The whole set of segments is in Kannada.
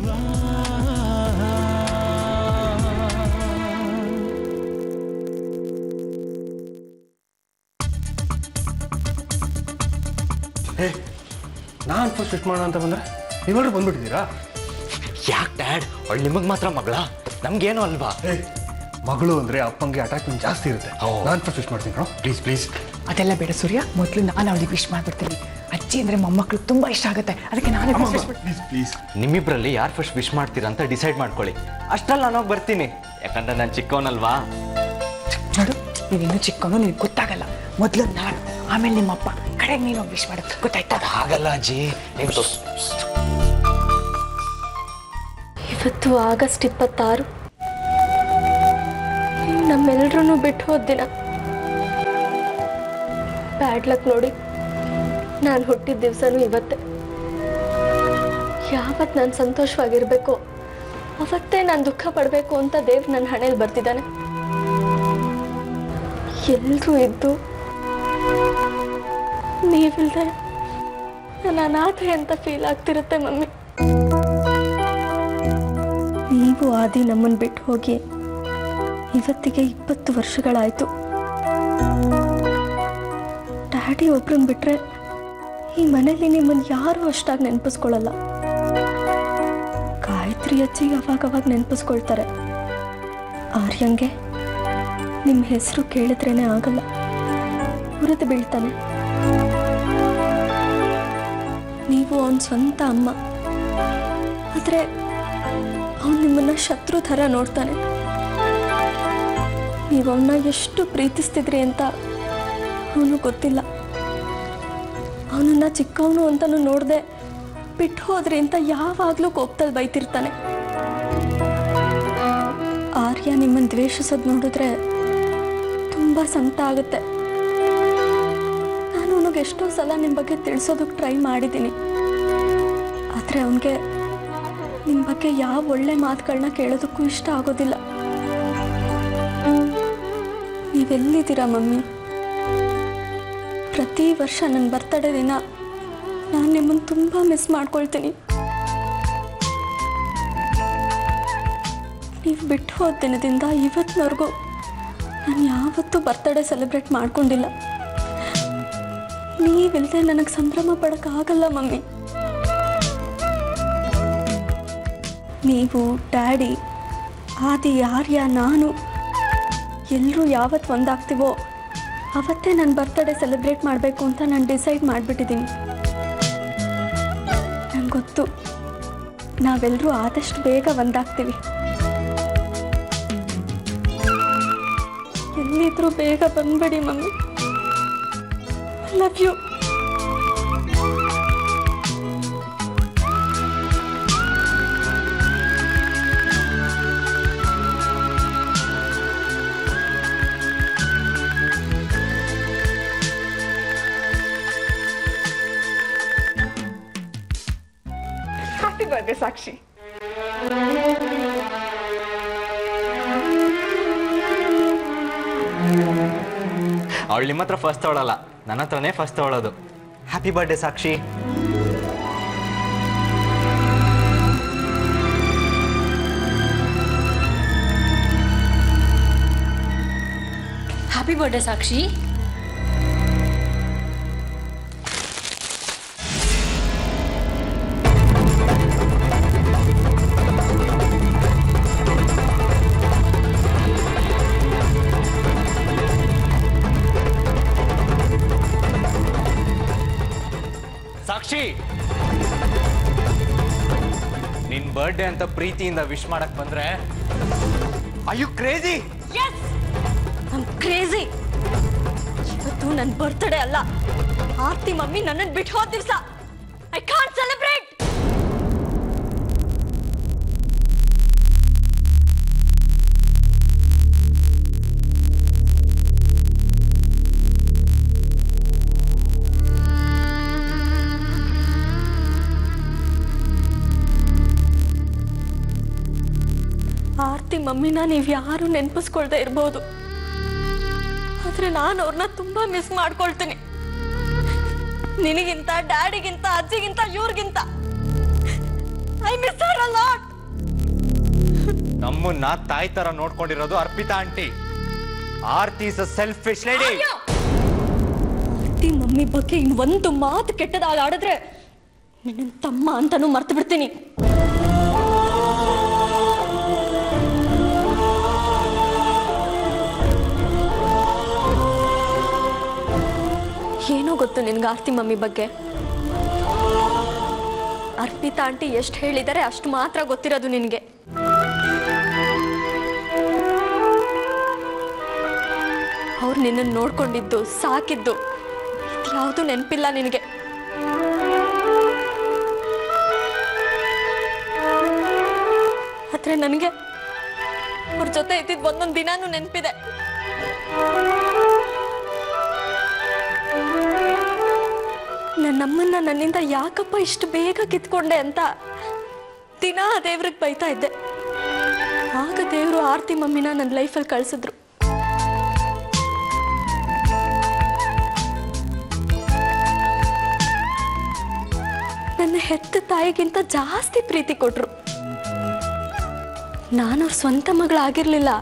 ಹೇ ನಾನು ಫಸ್ಟ್ ವಿಶ್ ಮಾಡೋಣ ಅಂತ ಬಂದ್ರೆ ನೀವೆಲ್ಲರೂ ಬಂದ್ಬಿಟ್ಟಿದ್ದೀರಾ ಯಾಕೆ ಡ್ಯಾಡ್ ಅವಳು ನಿಮಗೆ ಮಾತ್ರ ಮಗಳ ನಮ್ಗೇನು ಅಲ್ವಾ ಹೇ ಮಗಳು ಅಂದರೆ ಅಪ್ಪಂಗೆ ಅಟ್ಯಾಚ್ಮೆಂಟ್ ಜಾಸ್ತಿ ಇರುತ್ತೆ ಓ. ನಾನು ಫಸ್ಟ್ ವಿಶ್ ಮಾಡ್ತೀನಿ ಕಣೋ ಪ್ಲೀಸ್ ಪ್ಲೀಸ್ ಅದೆಲ್ಲ ಬೇಡ ಸೂರ್ಯ ಮೊದಲು ನಾನು ಅವಳಿಗೆ ವಿಶ್ ಮಾಡ್ಬಿಡ್ತೀನಿ ಅಜ್ಜಿ ಅಂದರೆ ಮೊಮ್ಮಕ್ಕಳು ತುಂಬ ಇಷ್ಟ ಆಗುತ್ತೆ ಅದಕ್ಕೆ ನಾನೇ first wish ಮಾಡ್ತೀನಿ. ಪ್ಲೀಸ್ ಪ್ಲೀಸ್ ನಿಮ್ಮಿಬ್ಬರಲ್ಲಿ ಯಾರು ಫಸ್ಟ್ ವಿಶ್ ಮಾಡ್ತೀರಾ ಅಂತ ಡಿಸೈಡ್ ಮಾಡ್ಕೊಳ್ಳಿ ಅಷ್ಟರಲ್ಲಿ ನಾನು ಹೋಗಿ ಬರ್ತೀನಿ ಯಾಕಂದ್ರೆ ನಾನು ಚಿಕ್ಕವನಲ್ವಾ ನೋಡು ನೀನಿನ್ನೂ ಚಿಕ್ಕವನು ನಿನಗೆ ಗೊತ್ತಾಗಲ್ಲ ಮೊದಲು ನಾನು ಆಮೇಲೆ ನಿಮ್ಮಪ್ಪ ಕಡೆಗೆ ನೀನು ವಿಶ್ ಮಾಡು ಗೊತ್ತಾಯ್ತಾ ಹಾಗಲ್ಲ ಅಜ್ಜಿ ನೀವು ಇವತ್ತು ಆಗಸ್ಟ್ ಇಪ್ಪತ್ತಾರು ನಮ್ಮೆಲ್ಲರೂ ಬಿಟ್ಟು ಹೋದ ದಿನ ಬ್ಯಾಡ್ ಲಕ್ ನೋಡಿ ನಾನು ಹುಟ್ಟಿದ ದಿವಸನೂ ಇವತ್ತೇ ಯಾವತ್ತು ನಾನು ಸಂತೋಷವಾಗಿರ್ಬೇಕು ಅವತ್ತೇ ನಾನು ದುಃಖ ಪಡಬೇಕು ಅಂತ ದೇವ್ರು ನನ್ನ ಹಣೆಯಲ್ಲಿ ಬರ್ತಿದ್ದಾನೆ ಎಲ್ಲರೂ ಇದ್ದು ನೀವಿಲ್ದೆ ನಾನು ಅನಾಥೆ ಅಂತ ಫೀಲ್ ಆಗ್ತಿರುತ್ತೆ ಮಮ್ಮಿ ನೀವು ಆದಿ ನಮ್ಮನ್ನು ಬಿಟ್ಟು ಹೋಗಿ ಇವತ್ತಿಗೆ ಇಪ್ಪತ್ತು ವರ್ಷಗಳಾಯಿತು ಡ್ಯಾಡಿ ಒಬ್ರನ್ನ ಬಿಟ್ರೆ ಈ ಮನೇಲಿ ನಿಮ್ಮನ್ನು ಯಾರೂ ಅಷ್ಟಾಗಿ ನೆನಪಿಸ್ಕೊಳ್ಳಲ್ಲ ಗಾಯತ್ರಿ ಅಜ್ಜಿ ಅವಾಗವಾಗ ನೆನಪಿಸ್ಕೊಳ್ತಾರೆ ಆರ್ಯಂಗೆ ನಿಮ್ಮ ಹೆಸರು ಕೇಳಿದ್ರೇನೆ ಆಗಲ್ಲ ಉರಿದು ಬೀಳ್ತಾನೆ ನೀವು ಅವನ ಸ್ವಂತ ಅಮ್ಮ ಆದರೆ ಅವನು ನಿಮ್ಮನ್ನ ಶತ್ರು ಥರ ನೋಡ್ತಾನೆ ನೀವು ಅವನ್ನ ಎಷ್ಟು ಪ್ರೀತಿಸ್ತಿದ್ರಿ ಅಂತ ಅವನು ಗೊತ್ತಿಲ್ಲ ಅವನನ್ನ ಚಿಕ್ಕವನು ಅಂತಲೂ ನೋಡದೆ ಬಿಟ್ಟು ಹೋದ್ರಿ ಅಂತ ಯಾವಾಗಲೂ ಕೋಪದಲ್ಲಿ ಬೈತಿರ್ತಾನೆ ಆರ್ಯ ನಿಮ್ಮನ್ನು ದ್ವೇಷಿಸೋದು ನೋಡಿದ್ರೆ ತುಂಬ ಸಂಕಟ ಆಗುತ್ತೆ ನಾನು ಅವನಿಗೆ ಎಷ್ಟೋ ಸಲ ನಿಮ್ಮ ಬಗ್ಗೆ ತಿಳಿಸೋದಕ್ಕೆ ಟ್ರೈ ಮಾಡಿದ್ದೀನಿ ಆದರೆ ಅವನಿಗೆ ನಿಮ್ಮ ಬಗ್ಗೆ ಯಾವ ಒಳ್ಳೆ ಮಾತುಗಳನ್ನ ಕೇಳೋದಕ್ಕೂ ಇಷ್ಟ ಆಗೋದಿಲ್ಲ ನೀವೆಲ್ಲಿದ್ದೀರಾ ಮಮ್ಮಿ ಪ್ರತಿ ವರ್ಷ ನನ್ನ ಬರ್ತಡೇ ದಿನ ನಾನು ನಿಮ್ಮನ್ನು ತುಂಬ ಮಿಸ್ ಮಾಡ್ಕೊಳ್ತೀನಿ ನೀವು ಬಿಟ್ಟು ಹೋದ ದಿನದಿಂದ ಇವತ್ತಿನವರೆಗೂ ನಾನು ಯಾವತ್ತೂ ಬರ್ತಡೇ ಸೆಲೆಬ್ರೇಟ್ ಮಾಡ್ಕೊಂಡಿಲ್ಲ ನೀವಿಲ್ಲದೆ ನನಗೆ ಸಂಭ್ರಮ ಪಡೋಕ್ಕಾಗಲ್ಲ ಮಮ್ಮಿ ನೀವು ಡ್ಯಾಡಿ ಆದಿ ಆರ್ಯ ನಾನು ಎಲ್ಲರೂ ಯಾವತ್ತು ಒಂದಾಗ್ತೀವೋ ಅವತ್ತೇ ನನ್ನ ಬರ್ತಡೇ ಸೆಲೆಬ್ರೇಟ್ ಮಾಡಬೇಕು ಅಂತ ನಾನು ಡಿಸೈಡ್ ಮಾಡಿಬಿಟ್ಟಿದ್ದೀನಿ ನಂಗೆ ಗೊತ್ತು ನಾವೆಲ್ಲರೂ ಆದಷ್ಟು ಬೇಗ ಒಂದಾಗ್ತೀವಿ ಎಲ್ಲಿದ್ರೂ ಬೇಗ ಬಂದ್ಬಿಡಿ mummy love you happy birthday Sakshi ಅವಳು ನಿಮ್ಮ ಹತ್ರ ಫಸ್ಟ್ ತೊಗೊಳಲ್ಲ ನನ್ನ ಹತ್ರನೇ ಫಸ್ಟ್ ತೊಗೊಳೋದು happy birthday Sakshi happy birthday Sakshi Sakshi ನಿನ್ ಬರ್ಡೇ ಅಂತ ಪ್ರೀತಿಯಿಂದ ವಿಶ್ ಮಾಡಕ್ ಬಂದ್ರೆ ಅಯ್ಯು ಕ್ರೇಜಿ ಐಮ್ ಕ್ರೇಜಿ ಇವತ್ತು ನನ್ನ ಬರ್ತ್ಡೇ ಅಲ್ಲ ಆರ್ತಿ ಮಮ್ಮಿ ನನ್ನನ್ನು ಬಿಟ್ಟು ಹೋದ ದಿವಸ ಐ ಕಾಂಟ್ ಸೆಲೆಬ್ರೇಟ್ ಆರ್ತಿ ಮಮ್ಮಿನ ನೀವು ಯಾರು ನೆನಪಿಸ್ಕೊಳ್ದೆ ಇರ್ಬೋದು ಆದ್ರೆ ನಾನು ಅವ್ರನ್ನ ತುಂಬಾ ಮಿಸ್ ಮಾಡ್ಕೊಳ್ತೀನಿ ನಿನಗಿಂತ ಡ್ಯಾಡಿಗಿಂತ ಅಜ್ಜಿಗಿಂತ ಇವ್ರಿಗಿಂತ ಐ ಮಿಸ್ ಅ ಲಾಟ್ ನಮ್ಮನ್ನ ತಾಯಿ ತರ ನೋಡ್ಕೊಂಡಿರೋದು Arpita aunty Aarti is selfish lady Aarti mummy ಬಗ್ಗೆ ಇನ್ ಒಂದು ಮಾತು ಕೆಟ್ಟದಾಗ ಆಡಿದ್ರೆ ನಿನ್ನ ತಮ್ಮ ಅಂತಾನು ಮರ್ತು ಬಿಡ್ತೀನಿ ಏನೋ ಗೊತ್ತು ನಿನ್ಗೆ ಆರ್ತಿ ಮಮ್ಮಿ ಬಗ್ಗೆ ಅರ್ಪಿತಾ ಆಂಟಿ ಎಷ್ಟು ಹೇಳಿದ್ದಾರೆ ಅಷ್ಟು ಮಾತ್ರ ಗೊತ್ತಿರೋದು ನಿನಗೆ ಅವ್ರು ನಿನ್ನನ್ನು ನೋಡ್ಕೊಂಡಿದ್ದು ಸಾಕಿದ್ದು ಯಾವುದು ನೆನಪಿಲ್ಲ ನಿನಗೆ ಆದ್ರೆ ನನಗೆ ಅವ್ರ ಜೊತೆ ಇದ್ದಿದ್ದು ಒಂದೊಂದು ದಿನಾನು ನೆನಪಿದೆ ನನ್ನಮ್ಮನ್ನ ನನ್ನಿಂದ ಯಾಕಪ್ಪ ಇಷ್ಟು ಬೇಗ ಕಿತ್ಕೊಂಡೆ ಅಂತ ದಿನ ಆ ದೇವ್ರಿಗೆ ಬೈತಾ ಇದ್ದೆ ಆಗ ದೇವರು ಆರ್ತಿ ಮಮ್ಮಿನ ನನ್ನ ಲೈಫಲ್ಲಿ ಕಳಿಸಿದ್ರು ನನ್ನ ಹೆತ್ತ ತಾಯಿಗಿಂತ ಜಾಸ್ತಿ ಪ್ರೀತಿ ಕೊಟ್ರು ನಾನು ಅವ್ರ ಸ್ವಂತ ಮಗಳಾಗಿರ್ಲಿಲ್ಲ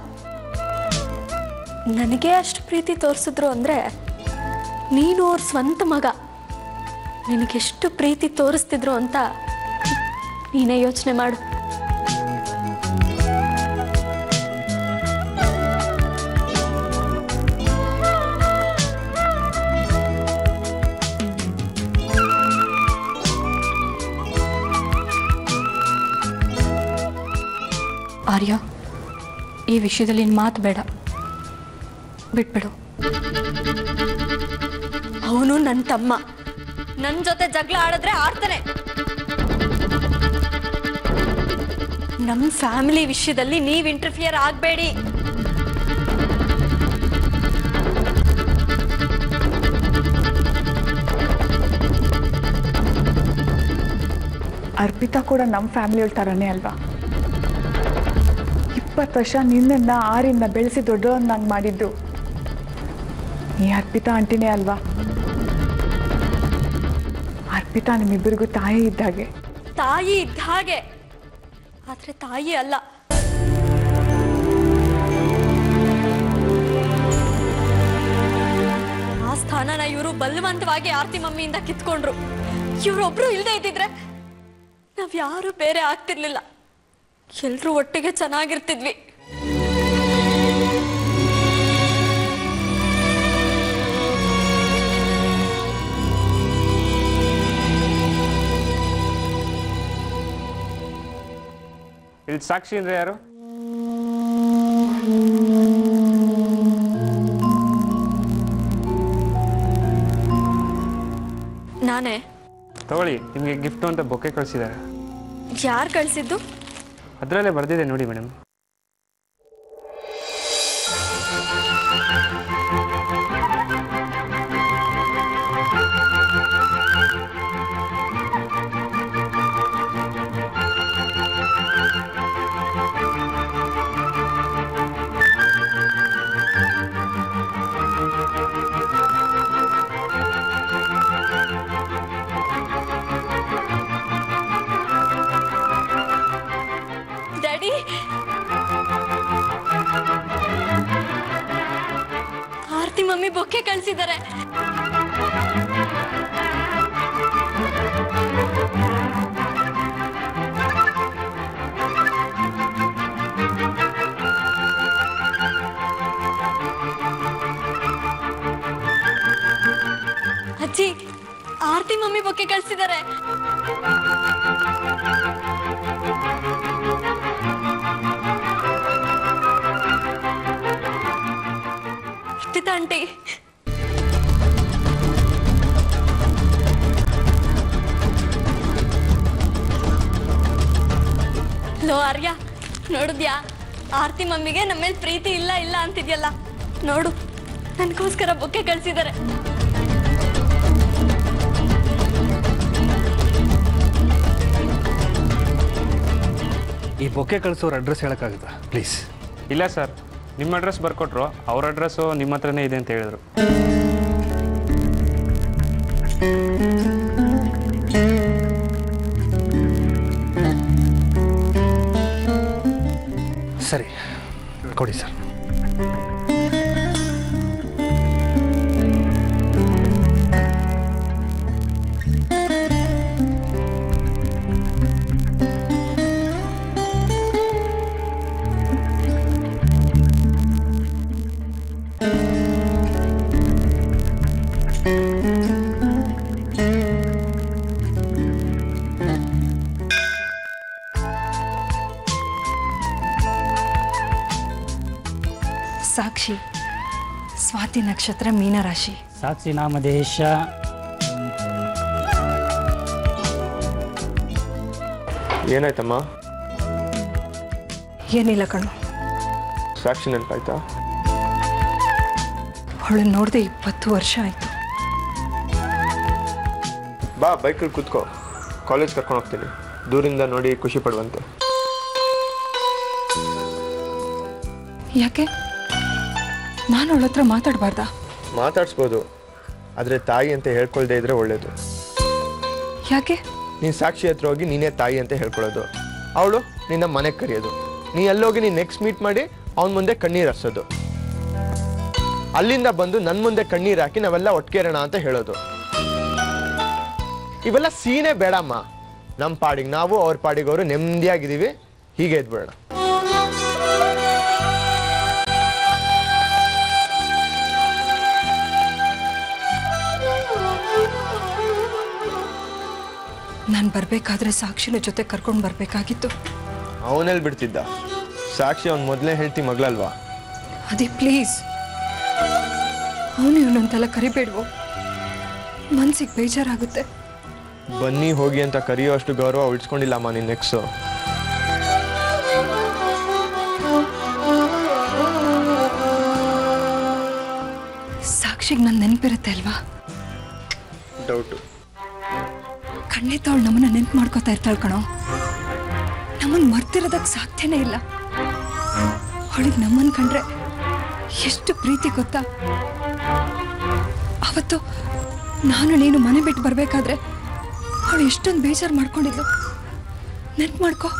ನನಗೆ ಅಷ್ಟು ಪ್ರೀತಿ ತೋರಿಸಿದ್ರು ಅಂದ್ರೆ ನೀನು ಅವ್ರ ಸ್ವಂತ ಮಗ ನಿನಗೆಷ್ಟು ಪ್ರೀತಿ ತೋರಿಸ್ತಿದ್ರು ಅಂತ ನೀನೇ ಯೋಚನೆ ಮಾಡು ಆರ್ಯ ಈ ವಿಷಯದಲ್ಲಿ ನಿನ್ನ ಮಾತು ಬೇಡ ಬಿಟ್ಬಿಡು ಅವನು ನನ್ನ ತಮ್ಮ ನನ್ನ ಜೊತೆ ಜಗಳ ಆಡಿದ್ರೆ ಆಡ್ತಾನೆ ನಮ್ಮ ಫ್ಯಾಮಿಲಿ ವಿಷಯದಲ್ಲಿ ನೀವು ಇಂಟರ್ಫಿಯರ್ ಆಗಬೇಡಿ ಅರ್ಪಿತಾ ಕೂಡ ನಮ್ಮ ಫ್ಯಾಮಿಲಿಯವ್ರ ಥರನೇ ಅಲ್ವಾ ಇಪ್ಪತ್ತು ವರ್ಷ ನಿನ್ನನ್ನು ಆರಿಂದ ಬೆಳೆಸಿ ದೊಡ್ಡವನ್ನಾಗಿ ಮಾಡಿದ್ದು ಈ ಅರ್ಪಿತಾ ಆಂಟಿನೇ ಅಲ್ವಾ ಅರ್ಪಿತಾ ನಿಮ್ಮಿಬ್ಬರಿಗೂ ತಾಯಿ ಇದ್ದಾಗೆ ತಾಯಿ ಇದ್ದ ಹಾಗೆ ಆದ್ರೆ ತಾಯಿ ಅಲ್ಲ ಆ ಸ್ಥಾನನ ಇವರು ಬಲವಂತವಾಗಿ ಆರ್ತಿ ಮಮ್ಮಿಯಿಂದ ಕಿತ್ಕೊಂಡ್ರು ಇವರೊಬ್ರು ಇಲ್ಲದೆ ಇದ್ದಿದ್ರೆ ನಾವ್ ಯಾರು ಬೇರೆ ಆಗ್ತಿರ್ಲಿಲ್ಲ ಎಲ್ರೂ ಒಟ್ಟಿಗೆ ಚೆನ್ನಾಗಿರ್ತಿದ್ವಿ ಇಲ್ಲಿ ಸಾಕ್ಷಿ ಅಂದ್ರೆ ಯಾರು ನಾನೇ ತಗೊಳ್ಳಿ ನಿಮಗೆ ಗಿಫ್ಟು ಅಂತ ಬೊಕ್ಕೆ ಕಳಿಸಿದ್ದಾರೆ ಯಾರು ಕಳ್ಸಿದ್ದು ಅದರಲ್ಲೇ ಬರೆದಿದೆ ನೋಡಿ madam daddy Aarti mummy bouquet ಕಳ್ಸಿದ್ದಾರೆ ಅಜ್ಜಿ ಆರ್ತಿ ಮಮ್ಮಿ ಬೊಕ್ಕೆ ಕಳ್ಸಿದ್ದಾರೆ ಅರ್ಪಿತಾ ಆಂಟಿ ಲೋ ಆರ್ಯ ನೋಡಿದ್ಯಾ ಆರ್ತಿ ಮಮ್ಮಿಗೆ ನಮ್ಮ ಮೇಲೆ ಪ್ರೀತಿ ಇಲ್ಲ ಇಲ್ಲ ಅಂತಿದ್ಯಲ್ಲ ನೋಡು ನನಗೋಸ್ಕರ ಬೊಕ್ಕೆ ಕಳ್ಸಿದ್ದಾರೆ ಈ ಬೊಕ್ಕೆ ಕಳಿಸೋರ ಅಡ್ರೆಸ್ ಹೇಳೋಕ್ಕಾಗುತ್ತಾ ಪ್ಲೀಸ್ ಇಲ್ಲ ಸರ್ ನಿಮ್ಮ ಅಡ್ರೆಸ್ ಬರ್ಕೊಟ್ರು ಅವ್ರ ಅಡ್ರೆಸ್ಸು ನಿಮ್ಮ ಹತ್ರನೇ ಇದೆ ಅಂತ ಹೇಳಿದ್ರು ಸರಿ ಕೊಡಿ ಸರ್ ಸಾಕ್ಷಿ ಸ್ವಾತಿ ನಕ್ಷತ್ರ ಮೀನರಾಶಿ ಸಾಕ್ಷಿ ನಾಮದೇಶ ಏನಾಯ್ತಮ್ಮ ಏನಿಲ್ಲ ಕಣು ಸಾಕ್ಷಿ ನೆನಪಾಯ್ತಾ ಅವಳು ನೋಡದೆ ಇಪ್ಪತ್ತು ವರ್ಷ ಆಯಿತು ಬಾ ಬೈಕಲ್ಲಿ ಕೂತ್ಕೋ ಕಾಲೇಜ್ ಕರ್ಕೊಂಡು ಹೋಗ್ತೀನಿ ದೂರಿಂದ ನೋಡಿ ಖುಷಿ ಪಡುವಂತೆ ಯಾಕೆ ನಾನು ಅವಳ ಹತ್ರ ಮಾತಾಡಬಾರ್ದಾ ಮಾತಾಡ್ಸ್ಬೋದು ಆದರೆ ತಾಯಿ ಅಂತ ಹೇಳ್ಕೊಳ್ದೇ ಇದ್ರೆ ಒಳ್ಳೇದು ಯಾಕೆ ನೀನು ಸಾಕ್ಷಿ ಹತ್ರ ಹೋಗಿ ನೀನೇ ತಾಯಿ ಅಂತ ಹೇಳ್ಕೊಳ್ಳೋದು ಅವಳು ನಿನ್ನ ಮನೆಗೆ ಕರೆಯೋದು ನೀ ಅಲ್ಲೋಗಿ ನೀನು ನೆಕ್ಸ್ಟ್ ಮೀಟ್ ಮಾಡಿ ಅವನ ಮುಂದೆ ಕಣ್ಣೀರು ಹರಿಸೋದು ಅಲ್ಲಿಂದ ಬಂದು ನನ್ನ ಮುಂದೆ ಕಣ್ಣೀರು ಹಾಕಿ ನಾವೆಲ್ಲ ಒಟ್ಕೇರೋಣ ಅಂತ ಹೇಳೋದು ಇವೆಲ್ಲ ಸೀನೇ ಬೇಡಮ್ಮ ನಮ್ಮ ಪಾಡಿಗೆ ನಾವು ಅವ್ರ ಪಾಡಿಗೆ ಅವರು ನೆಮ್ಮದಿಯಾಗಿದ್ದೀವಿ ಹೀಗೆ ಇದ್ಬೇಡ ನಾನು ಬರಬೇಕಾದ್ರೆ ಸಾಕ್ಷಿನ ಜೊತೆ ಕರ್ಕೊಂಡು ಬರಬೇಕಾಗಿತ್ತು ಅವನಲ್ಲಿ ಬಿಡ್ತಿದ್ದ ಸಾಕ್ಷಿ ಅವ್ನ ಮೊದಲೇ ಹೇಳ್ತಿ ಮಗಳಲ್ವಾ ಅದೇ ಪ್ಲೀಸ್ ಅವನು ಇವನಂತೆಲ್ಲ ಕರಿಬೇಡ್ವೋ ಮನ್ಸಿಗೆ ಬೇಜಾರಾಗುತ್ತೆ ಬನ್ನಿ ಹೋಗಿ ಅಂತ ಕರೆಯೋ ಅಷ್ಟು ಗೌರವ ಉಳಿಸ್ಕೊಂಡಿಲ್ಲಮ್ಮ ನಿನ್ನ ನೆಕ್ಸು ಸಾಕ್ಷಿಗೆ ನನ್ನ ನೆನಪಿರುತ್ತೆ ಅಲ್ವಾ ಡೌಟು ಖಂಡಿತ ಅವಳು ನಮ್ಮನ್ನ ನೆನ್ಪು ಮಾಡ್ಕೋತಾ ಇರ್ತಾಳೆ ಕಣೋ ನಮ್ಮನ್ನ ಮರ್ತಿರೋದಕ್ಕೆ ಸಾಧ್ಯನೇ ಇಲ್ಲ ಅವಳಿಗೆ ನಮ್ಮನ್ನ ಕಂಡ್ರೆ ಎಷ್ಟು ಪ್ರೀತಿ ಗೊತ್ತಾ ಅವತ್ತು ನಾನು ನೀನು ಮನೆ ಬಿಟ್ಟು ಬರಬೇಕಾದ್ರೆ ಅವಳು ಎಷ್ಟೊಂದು ಬೇಜಾರು ಮಾಡ್ಕೊಂಡಿದ್ಲು ನೆನ್ಪು ಮಾಡ್ಕೋ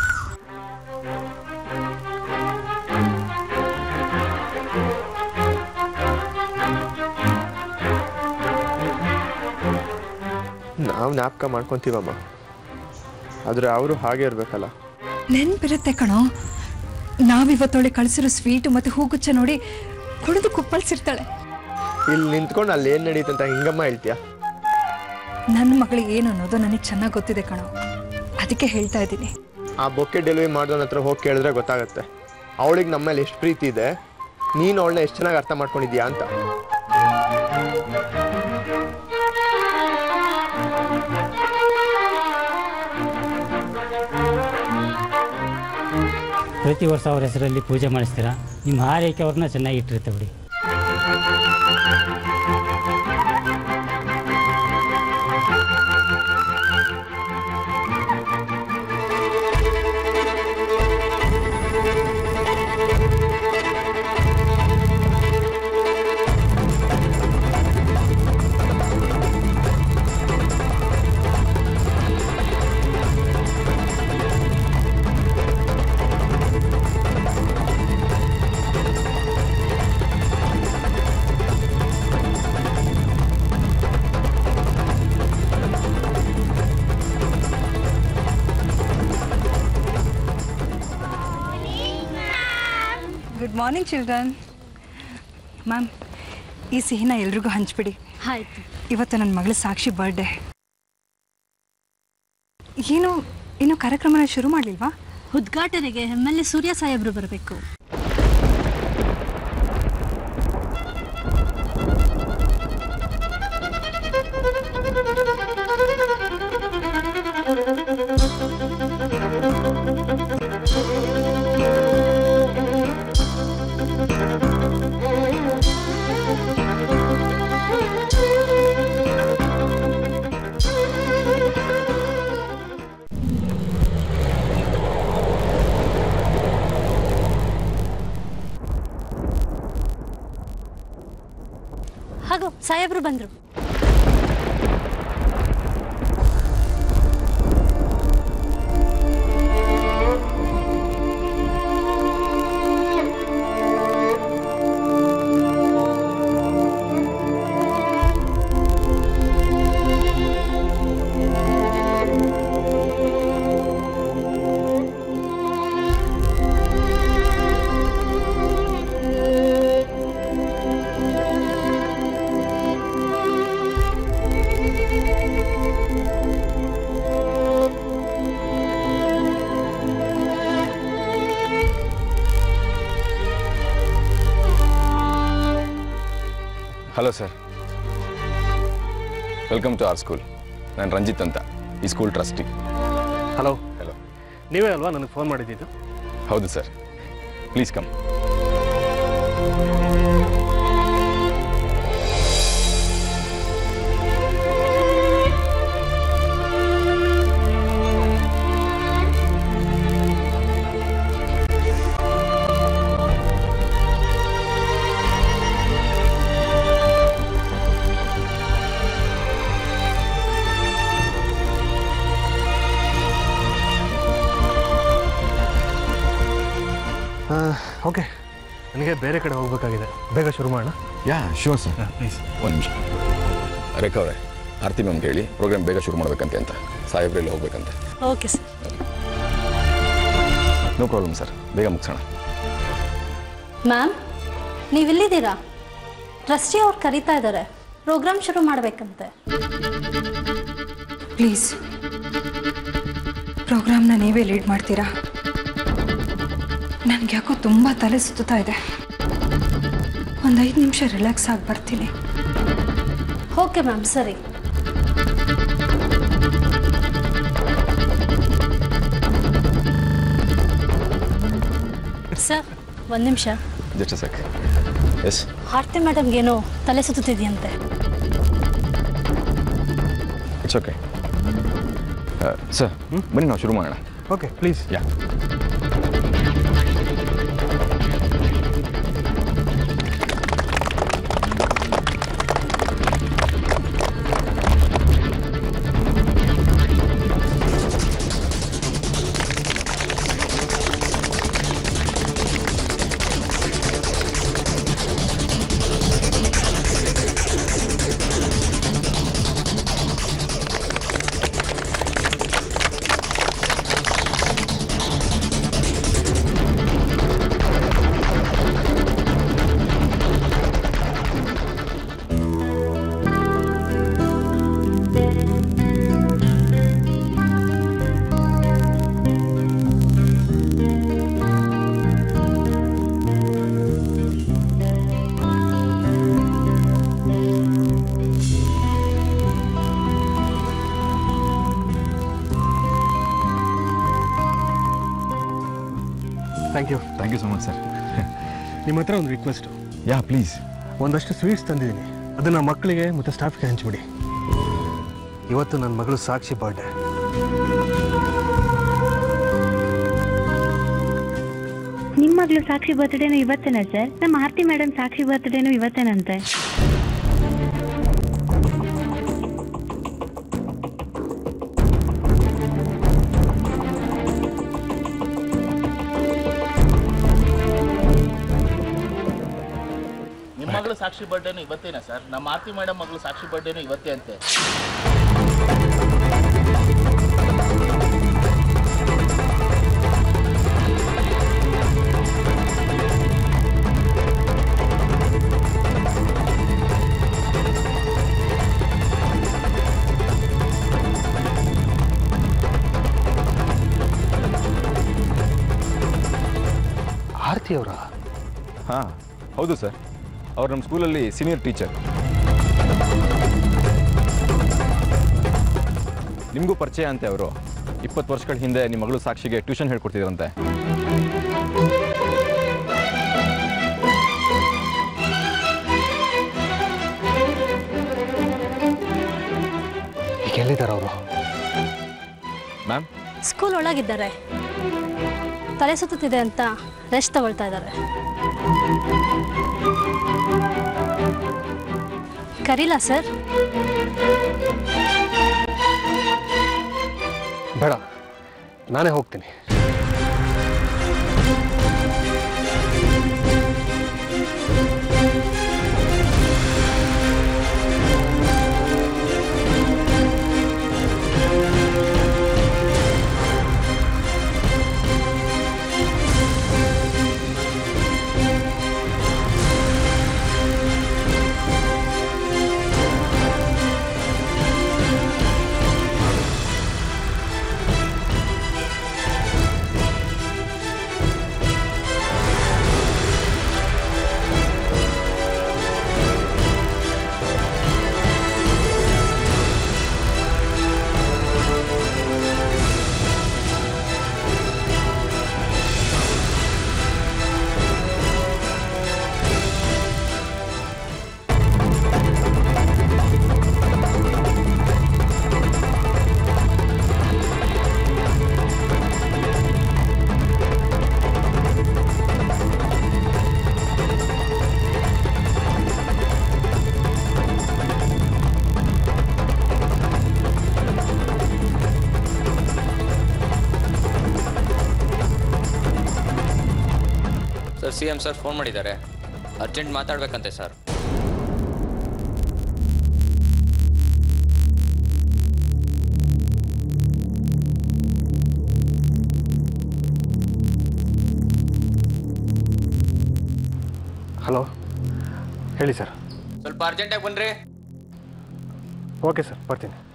ನಾವು ಜ್ಞಾಪಕ ಮಾಡ್ಕೊತೀವಮ್ಮ ಆದರೆ ಅವರು ಹಾಗೆ ಇರಬೇಕಲ್ಲ ನೆನ್ಪಿರುತ್ತೆ ಕಣೋ ನಾವಿವತ್ತೊಳೆ ಕಳಿಸಿರೋ ಸ್ವೀಟು ಮತ್ತು ಹೂಗುಚ್ಚ ನೋಡಿ ಕುಡಿದು ಕುಪ್ಪಳಿಸಿರ್ತಾಳೆ ಇಲ್ಲಿ ನಿಂತ್ಕೊಂಡು ಅಲ್ಲಿ ಏನು ನಡೀತಂತ ಅಂತ ಹಿಂಗಮ್ಮ ಹೇಳ್ತೀಯ ನನ್ನ ಮಗಳಿಗೆ ಏನು ಅನ್ನೋದು ನನಗೆ ಚೆನ್ನಾಗಿ ಗೊತ್ತಿದೆ ಕಣೋ ಅದಕ್ಕೆ ಹೇಳ್ತಾ ಇದ್ದೀನಿ ಆ ಬೊಕ್ಕೆ ಡೆಲಿವರಿ ಮಾಡೋನ ಹತ್ರ ಹೋಗಿ ಕೇಳಿದ್ರೆ ಗೊತ್ತಾಗುತ್ತೆ ಅವಳಿಗೆ ನಮ್ಮ ಮೇಲೆ ಎಷ್ಟು ಪ್ರೀತಿ ಇದೆ ನೀನು ಅವಳನ್ನ ಎಷ್ಟು ಚೆನ್ನಾಗಿ ಅರ್ಥ ಮಾಡ್ಕೊಂಡಿದ್ಯಾ ಅಂತ ಪ್ರತಿ ವರ್ಷ ಅವ್ರ ಹೆಸರಲ್ಲಿ ಪೂಜೆ ಮಾಡಿಸ್ತೀರಾ ನಿಮ್ಮ ಆರೈಕೆ ಅವ್ರನ್ನ ಚೆನ್ನಾಗಿ ಇಟ್ಟಿರುತ್ತೆ ಬಿಡಿ ಗುಡ್ ಮಾರ್ನಿಂಗ್ ಚಿಲ್ಡ್ರನ್ ಮ್ಯಾಮ್ ಈ ಸಿಹಿನ ಎಲ್ರಿಗೂ ಹಂಚ್ಬಿಡಿ ಆಯ್ತು ಇವತ್ತು ನನ್ನ ಮಗಳ ಸಾಕ್ಷಿ ಬರ್ಡೇ ಏನು ಇನ್ನು ಕಾರ್ಯಕ್ರಮನ ಶುರು ಮಾಡಲಿಲ್ವಾ ಉದ್ಘಾಟನೆಗೆ ಎಮ್ ಎಲ್ ಎ ಸೂರ್ಯ ಸಾಹೇಬ್ರು ಬರಬೇಕು ಹಾಗೂ ಸಾಹೇಬ್ರು ಬಂದರು hello sir welcome to our school ನಾನು ರಂಜಿತ್ ಅಂತ ಈ ಸ್ಕೂಲ್ ಟ್ರಸ್ಟಿ ಹಲೋ ಹಲೋ ನೀವೇ ಅಲ್ವಾ ನನಗೆ ಫೋನ್ ಮಾಡಿದ್ದಿದ್ದು ಹೌದು ಸರ್ ಪ್ಲೀಸ್ ಕಮ್ ಓಕೆ ನನಗೆ ಬೇರೆ ಕಡೆ ಹೋಗಬೇಕಾಗಿದೆ ಬೇಗ ಶುರು ಮಾಡೋಣ ಯಾ ಶೋರ್ ಸರ್ ಪ್ಲೀಸ್ ಒಂದು ನಿಮಿಷ ರೇಖಾ ಅವರೇ ಆರ್ತಿ ಮ್ಯಾಮ್ಗೆ ಹೇಳಿ ಪ್ರೋಗ್ರಾಮ್ ಬೇಗ ಶುರು ಮಾಡಬೇಕಂತೆ ಅಂತ ಸಾಹೇಬ್ರಲ್ಲಿ ಹೋಗ್ಬೇಕಂತೆ okay sir no problem sir ಬೇಗ ಮುಗಿಸೋಣ ಮ್ಯಾಮ್ ನೀವಿಲ್ಲಿದ್ದೀರಾ ಟ್ರಸ್ಟಿ ಅವ್ರು ಕರೀತಾ ಇದ್ದಾರೆ ಪ್ರೋಗ್ರಾಮ್ ಶುರು ಮಾಡಬೇಕಂತೆ ಪ್ಲೀಸ್ ಪ್ರೋಗ್ರಾಮ್ನ ನೀವೇ ಲೀಡ್ ಮಾಡ್ತೀರಾ ನನಗೆ ಯಾಕೋ ತುಂಬ ತಲೆ ಸುತ್ತಾ ಇದೆ ಒಂದು ಐದು ನಿಮಿಷ ರಿಲ್ಯಾಕ್ಸ್ ಆಗಿ ಬರ್ತೀನಿ ಓಕೆ ಮ್ಯಾಮ್ ಸರಿ ಸರ್ ಒಂದು ನಿಮಿಷ ಜಸ್ಟ್ ಸೆಕ್ ಎಸ್ ಆರ್ತಿ ಮೇಡಮ್ಗೇನೋ ತಲೆ ಸುತ್ತಿದೆಯಂತೆ ಇಟ್ಸ್ ಓಕೆ ಸರ್ ಬನ್ನಿ ನಾವು ಶುರು ಮಾಡೋಣ okay please yeah thank you thank you so much sir ನಿಮ್ಮ ಹತ್ರ ಒಂದು ರಿಕ್ವೆಸ್ಟು ಯಾ ಪ್ಲೀಸ್ ಒಂದಷ್ಟು ಸ್ವೀಟ್ಸ್ ತಂದಿದ್ದೀನಿ ಅದನ್ನು ಮಕ್ಕಳಿಗೆ ಮತ್ತು ಸ್ಟಾಫ್ಗೆ ಹಂಚ್ಬಿಡಿ ಇವತ್ತು ನನ್ನ ಮಗಳು ಸಾಕ್ಷಿ ಬರ್ಡೇ ನಿಮ್ಮ ಮಗಳು ಸಾಕ್ಷಿ ಬರ್ತ್ಡೇನು ಇವತ್ತೇನಾ ಸರ್ ನಮ್ಮ ಆರ್ತಿ ಮೇಡಮ್ ಸಾಕ್ಷಿ ಬರ್ತ್ಡೇನು ಇವತ್ತೇನಂತೆ ನಿಮ್ಮ ಮಗಳು ಸಾಕ್ಷಿ ಬರ್ಡೇನು ಇವತ್ತೇನಾ ಸರ್ ನಮ್ಮ ಆರ್ತಿ ಮೇಡಮ್ ಮಗಳು ಸಾಕ್ಷಿ ಬರ್ಡೇನು ಇವತ್ತೇ ಅಂತೆ ಆರತಿ ಅವರ ಹಾಂ ಹೌದು ಸರ್ ಅವ್ರು ನಮ್ಮ ಸ್ಕೂಲಲ್ಲಿ ಸೀನಿಯರ್ ಟೀಚರ್ ನಿಮಗೂ ಪರಿಚಯ ಅಂತೆ ಅವರು ಇಪ್ಪತ್ತು ವರ್ಷಗಳ ಹಿಂದೆ ನಿಮ್ಮ ಮಗಳು ಸಾಕ್ಷಿಗೆ ಟ್ಯೂಷನ್ ಹೇಳ್ಕೊಡ್ತಿದ್ರಂತೆ ಈಗ ಎಲ್ಲಿದ್ದಾರೆ ಅವರು ಮ್ಯಾಮ್ ಸ್ಕೂಲ್ ಒಳಗಿದ್ದಾರೆ ತಲೆ ಸುತ್ತುತ್ತಿದೆ ಅಂತ ರೆಸ್ಟ್ ತಗೊಳ್ತಾ ಇದ್ದಾರೆ ಕರೀಲಾ ಸರ್ ಬೇಡ ನಾನೇ ಹೋಗ್ತೀನಿ sir C M sir phone ಮಾಡಿದ್ದಾರೆ ಅರ್ಜೆಂಟ್ ಮಾತಾಡ್ಬೇಕಂತೆ ಸರ್ ಹಲೋ ಹೇಳಿ ಸರ್ ಸ್ವಲ್ಪ ಅರ್ಜೆಂಟಾಗಿ ಬನ್ನಿರಿ ಓಕೆ ಸರ್ ಬರ್ತೀನಿ